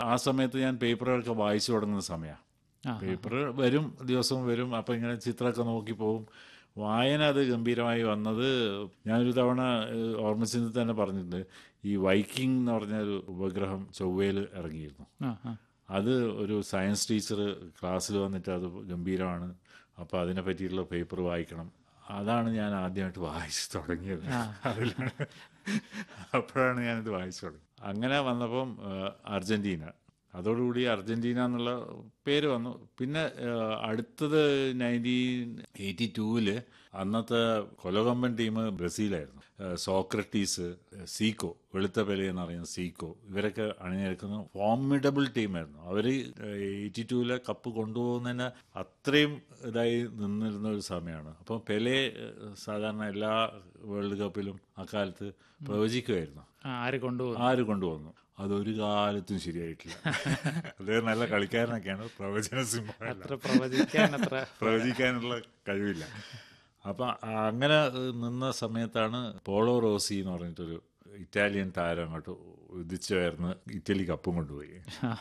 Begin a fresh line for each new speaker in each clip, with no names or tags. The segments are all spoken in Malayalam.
ആ സമയത്ത് ഞാൻ പേപ്പറുകളൊക്കെ വായിച്ചു തുടങ്ങുന്ന സമയമാണ്
ആ,
പേപ്പർ വരും ദിവസവും വരും അപ്പം ഇങ്ങനെ ചിത്രമൊക്കെ നോക്കി പോകും വായന അത് ഗംഭീരമായി വന്നത് ഞാനൊരു തവണ ഏഹ്, ഓർമ്മിച്ചത് തന്നെ പറഞ്ഞിട്ടുണ്ട് ഈ വൈക്കിംഗ് എന്ന് പറഞ്ഞ ഒരു ഉപഗ്രഹം ചൊവ്വയിൽ ഇറങ്ങിയിരുന്നു
ആ, ആ.
അത് ഒരു സയൻസ് ടീച്ചർ ക്ലാസ്സിൽ വന്നിട്ട് അത് ഗംഭീരമാണ് അപ്പോൾ അതിനെ പറ്റിയിട്ടുള്ള പേപ്പർ വായിക്കണം അതാണ് ഞാൻ ആദ്യമായിട്ട് വായിച്ചു തുടങ്ങിയത് അതിലാണ് അപ്പോഴാണ് ഞാനിത് വായിച്ചു തുടങ്ങി അങ്ങനെ വന്നപ്പം ആ, അർജൻറ്റീന അതോടുകൂടി അർജൻറ്റീന എന്നുള്ള പേര് വന്നു പിന്നെ ആ, അടുത്തത് നയൻറ്റീൻ എയ്റ്റി ടൂവില് അന്നത്തെ കൊലകൊമ്പൻ ടീം ബ്രസീലായിരുന്നു ആ, സോക്രട്ടീസ് സീക്കോ വെളുത്ത പെലെ എന്ന് പറയുന്ന സീക്കോ ഇവരൊക്കെ അണിനിരക്കുന്ന ഫോമിഡബിൾ ടീമായിരുന്നു അവർ എയ്റ്റി ടൂവിലെ കപ്പ് കൊണ്ടുപോകുന്നതിന് അത്രയും ഇതായി നിന്നിരുന്ന ഒരു സമയമാണ് അപ്പം പെലെ ഏഹ്, സാധാരണ എല്ലാ വേൾഡ് കപ്പിലും അക്കാലത്ത് പ്രവചിക്കുമായിരുന്നു
ആ, ആര് കൊണ്ടുപോകും
ആര് കൊണ്ടുവന്നു അതൊരു കാലത്തും ശരിയായിട്ടില്ല അദ്ദേഹം നല്ല കളിക്കാരനൊക്കെയാണ് പ്രവചന സിംഹമല്ല
അത്ര പ്രവചിക്കാൻ അത്ര
പ്രവചിക്കാനുള്ള കഴിവില്ല അപ്പം അങ്ങനെ ഏഹ്, നിന്ന സമയത്താണ് പോളോ റോസി എന്ന് പറഞ്ഞിട്ടൊരു ഇറ്റാലിയൻ താരം അങ്ങോട്ട് ഉദിച്ചുയർന്ന് ഇറ്റലി കപ്പും കൊണ്ടുപോയി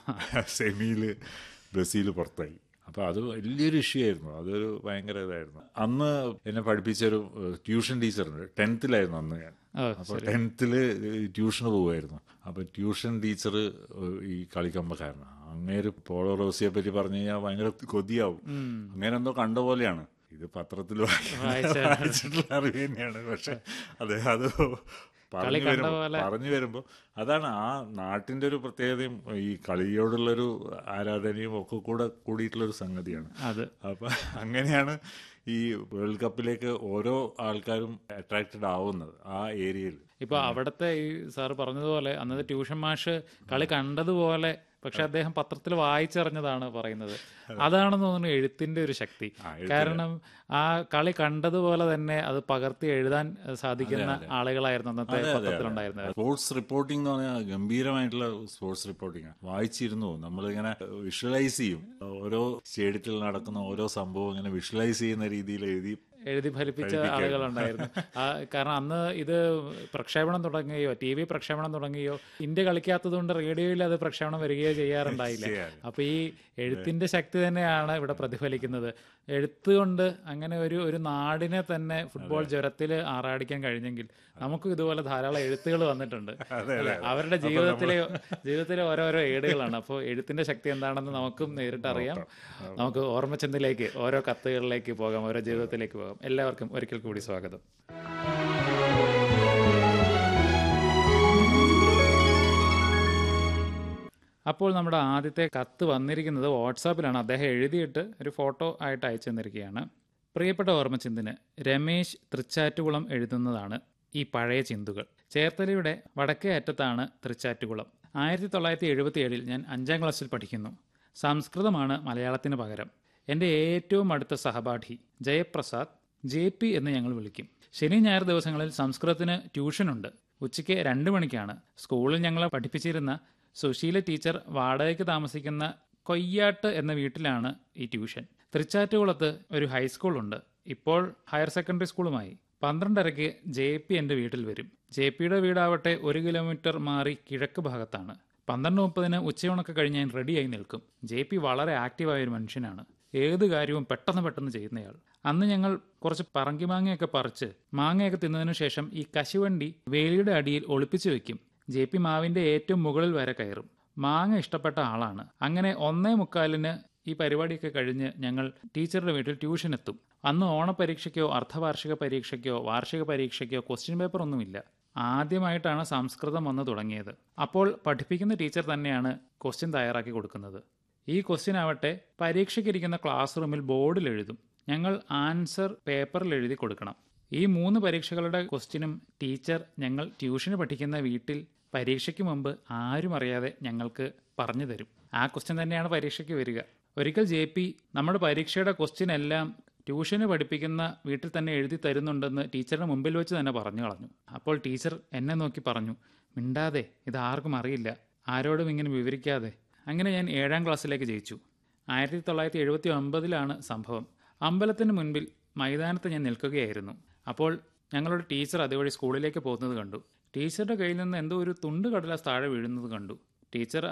സെമിയിൽ ബ്രസീൽ പുറത്തായി അപ്പോൾ അത് വലിയൊരു ഇഷ്യൂ ആയിരുന്നു അതൊരു ഭയങ്കര ഇതായിരുന്നു അന്ന് എന്നെ പഠിപ്പിച്ചൊരു ഏഹ്, ട്യൂഷൻ ടീച്ചറുണ്ട് ടെൻത്തിലായിരുന്നു അന്ന് ഞാൻ
ഓ,
അപ്പോൾ ടെൻത്തിൽ ട്യൂഷന് പോകുമായിരുന്നു അപ്പോൾ ട്യൂഷൻ ടീച്ചർ ഈ കളിക്കമ്പക്കാരനാണ് അങ്ങേര് പോളോ റോസിയെ പറ്റി പറഞ്ഞു കഴിഞ്ഞാൽ ഭയങ്കര കൊതിയാവും അങ്ങനെ എന്തോ കണ്ട പോലെയാണ് ഇത് പത്രത്തിൽ
വായിച്ച-
വായിച്ചിട്ടുള്ള അറിവ് തന്നെയാണ് പക്ഷെ അദ്ദേഹം അത് പറഞ്ഞു
കണ്ട
വരുമ്പോൾ
പോലെ.
പറഞ്ഞു വരുമ്പോൾ അതാണ് ആ നാട്ടിന്റെ ഒരു പ്രത്യേകതയും ഈ കളിയോടുള്ളൊരു ആരാധനയും ഒക്കെ കൂടെ കൂടിയിട്ടുള്ളൊരു സംഗതിയാണ്
അത്
അപ്പൊ അങ്ങനെയാണ് ഈ വേൾഡ് കപ്പിലേക്ക് ഓരോ ആൾക്കാരും അട്രാക്റ്റഡ് ആവുന്നത് ആ ഏരിയയിൽ
ഇപ്പൊ അവിടുത്തെ ഈ സാറ് പറഞ്ഞതുപോലെ അന്നത്തെ ട്യൂഷൻ മാഷ് കളി കണ്ടതുപോലെ പക്ഷെ അദ്ദേഹം പത്രത്തിൽ വായിച്ചറിഞ്ഞതാണ് പറയുന്നത് അതാണെന്ന് തോന്നുന്നു എഴുത്തിന്റെ ഒരു ശക്തി കാരണം ആ കളി കണ്ടതുപോലെ തന്നെ അത് പകർത്തി എഴുതാൻ സാധിക്കുന്ന ആളുകളായിരുന്നു അന്നത്തെ പത്രത്തിലുണ്ടായിരുന്നത്
സ്പോർട്സ് റിപ്പോർട്ടിംഗ് എന്ന് പറഞ്ഞാൽ ഗംഭീരമായിട്ടുള്ള സ്പോർട്സ് റിപ്പോർട്ടിംഗ് വായിച്ചിരുന്നു നമ്മളിങ്ങനെ വിഷ്വലൈസ് ചെയ്യും ഓരോ സ്റ്റേഡിയത്തിൽ നടക്കുന്ന ഓരോ സംഭവം ഇങ്ങനെ വിഷ്വലൈസ് ചെയ്യുന്ന രീതിയിൽ എഴുതി
എഴുതി ഫലിപ്പിച്ച ആളുകളുണ്ടായിരുന്നു ആ, കാരണം അന്ന് ഇത് പ്രക്ഷേപണം തുടങ്ങുകയോ ടി വി പ്രക്ഷേപണം തുടങ്ങുകയോ ഇന്ത്യ കളിക്കാത്തത് കൊണ്ട് റേഡിയോയിൽ അത് പ്രക്ഷേപണം വരികയോ ചെയ്യാറുണ്ടായില്ല അപ്പൊ ഈ എഴുത്തിന്റെ ശക്തി തന്നെയാണ് ഇവിടെ പ്രതിഫലിക്കുന്നത് എഴുത്ത് കൊണ്ട് അങ്ങനെ ഒരു ഒരു നാടിനെ തന്നെ ഫുട്ബോൾ ജ്വരത്തിൽ ആറാടിക്കാൻ കഴിഞ്ഞെങ്കിൽ നമുക്കും ഇതുപോലെ ധാരാളം എഴുത്തുകൾ വന്നിട്ടുണ്ട് അല്ലേ? അവരുടെ ജീവിതത്തിലെ ജീവിതത്തിലെ ഓരോരോ ഏടുകളാണ് അപ്പോൾ എഴുത്തിന്റെ ശക്തി എന്താണെന്ന് നമുക്കും നേരിട്ട് അറിയാം നമുക്ക് ഓർമ്മച്ചന്തിലേക്ക് ഓരോ കത്തുകളിലേക്ക് പോകാം ഓരോ ജീവിതത്തിലേക്ക് പോകാം എല്ലാവർക്കും ഒരിക്കൽ കൂടി സ്വാഗതം അപ്പോൾ നമ്മുടെ ആദ്യത്തെ കത്ത് വന്നിരിക്കുന്നത് വാട്സാപ്പിലാണ് അദ്ദേഹം എഴുതിയിട്ട് ഒരു ഫോട്ടോ ആയിട്ട് അയച്ചു തന്നിരിക്കുകയാണ് പ്രിയപ്പെട്ട ഓർമ്മച്ചിന്തിന് രമേശ് തൃച്ചാറ്റുകുളം എഴുതുന്നതാണ് ഈ പഴയ ചിന്തുകൾ ചേർത്തലയുടെ വടക്കേ അറ്റത്താണ് തൃച്ചാറ്റുകുളം ആയിരത്തി തൊള്ളായിരത്തി എഴുപത്തി ഏഴിൽ ഞാൻ അഞ്ചാം ക്ലാസ്സിൽ പഠിക്കുന്നു സംസ്കൃതമാണ് മലയാളത്തിന് പകരം എൻ്റെ ഏറ്റവും അടുത്ത സഹപാഠി ജയപ്രസാദ് ജെ പി എന്ന് ഞങ്ങൾ വിളിക്കും ശനി ഞായർ ദിവസങ്ങളിൽ സംസ്കൃതത്തിന് ട്യൂഷനുണ്ട് ഉച്ചയ്ക്ക് രണ്ട് മണിക്കാണ് സ്കൂളിൽ ഞങ്ങളെ പഠിപ്പിച്ചിരുന്ന സുശീല ടീച്ചർ വാടകയ്ക്ക് താമസിക്കുന്ന കൊയ്യാട്ട് എന്ന വീട്ടിലാണ് ഈ ട്യൂഷൻ തൃച്ചാറ്റുകുളത്ത് ഒരു ഹൈസ്കൂളുണ്ട് ഇപ്പോൾ ഹയർ സെക്കൻഡറി സ്കൂളുമായി പന്ത്രണ്ടരയ്ക്ക് ജെ പി എൻ്റെ വീട്ടിൽ വരും ജെ പിയുടെ വീടാവട്ടെ ഒരു കിലോമീറ്റർ മാറി കിഴക്ക് ഭാഗത്താണ് പന്ത്രണ്ട് മുപ്പതിന് ഉച്ചയൂണൊക്കെ കഴിഞ്ഞ് ഞാൻ റെഡിയായി നിൽക്കും ജെ പി വളരെ ആക്റ്റീവായ ഒരു മനുഷ്യനാണ് ഏത് കാര്യവും പെട്ടെന്ന് പെട്ടെന്ന് ചെയ്യുന്നയാൾ അന്ന് ഞങ്ങൾ കുറച്ച് പറങ്കി മാങ്ങയൊക്കെ പറിച്ച് മാങ്ങയൊക്കെ തിന്നതിനു ശേഷം ഈ കശുവണ്ടി വേലിയുടെ അടിയിൽ ഒളിപ്പിച്ചു വെക്കും ജെ പി മാവിന്റെ ഏറ്റവും മുകളിൽ വരെ കയറും മാങ്ങ ഇഷ്ടപ്പെട്ട ആളാണ് അങ്ങനെ ഒന്നേ മുക്കാലിന് ഈ പരിപാടിയൊക്കെ കഴിഞ്ഞ് ഞങ്ങൾ ടീച്ചറുടെ വീട്ടിൽ ട്യൂഷൻ എത്തും അന്ന് ഓണപരീക്ഷയ്ക്കോ അർദ്ധവാർഷിക പരീക്ഷയ്ക്കോ വാർഷിക പരീക്ഷയ്ക്കോ ക്വസ്റ്റ്യൻ പേപ്പർ ഒന്നുമില്ല ആദ്യമായിട്ടാണ് സംസ്കൃതം വന്ന് തുടങ്ങിയത് അപ്പോൾ പഠിപ്പിക്കുന്ന ടീച്ചർ തന്നെയാണ് ക്വസ്റ്റ്യൻ തയ്യാറാക്കി കൊടുക്കുന്നത് ഈ ക്വസ്റ്റ്യൻ ആവട്ടെ പരീക്ഷയ്ക്കിരിക്കുന്ന ക്ലാസ് റൂമിൽ ബോർഡിൽ എഴുതും ഞങ്ങൾ ആൻസർ പേപ്പറിൽ എഴുതി കൊടുക്കണം ഈ മൂന്ന് പരീക്ഷകളുടെ ക്വസ്റ്റ്യനും ടീച്ചർ ഞങ്ങൾ ട്യൂഷന് പഠിക്കുന്ന വീട്ടിൽ പരീക്ഷയ്ക്ക് മുമ്പ് ആരും അറിയാതെ ഞങ്ങൾക്ക് പറഞ്ഞു തരും ആ ക്വസ്റ്റ്യൻ തന്നെയാണ് പരീക്ഷയ്ക്ക് വരിക ഒരിക്കൽ ജെ പി നമ്മുടെ പരീക്ഷയുടെ ക്വസ്റ്റ്യൻ എല്ലാം ട്യൂഷന് പഠിപ്പിക്കുന്ന വീട്ടിൽ തന്നെ എഴുതി തരുന്നുണ്ടെന്ന് ടീച്ചറുടെ മുമ്പിൽ വെച്ച് തന്നെ പറഞ്ഞു കളഞ്ഞു അപ്പോൾ ടീച്ചർ എന്നെ നോക്കി പറഞ്ഞു മിണ്ടാതെ ഇത് ആർക്കും അറിയില്ല ആരോടും ഇങ്ങനെ വിവരിക്കാതെ അങ്ങനെ ഞാൻ ഏഴാം ക്ലാസ്സിലേക്ക് ജയിച്ചു ആയിരത്തി തൊള്ളായിരത്തി എഴുപത്തി ഒമ്പതിലാണ് സംഭവം അമ്പലത്തിന് മുൻപിൽ മൈതാനത്ത് ഞാൻ നിൽക്കുകയായിരുന്നു അപ്പോൾ ഞങ്ങളുടെ ടീച്ചർ അതുവഴി സ്കൂളിലേക്ക് പോകുന്നത് കണ്ടു ടീച്ചറുടെ കയ്യിൽ നിന്ന് എന്തോ ഒരു തുണ്ട് കടലാസ് താഴെ വീഴുന്നത് കണ്ടു ടീച്ചർ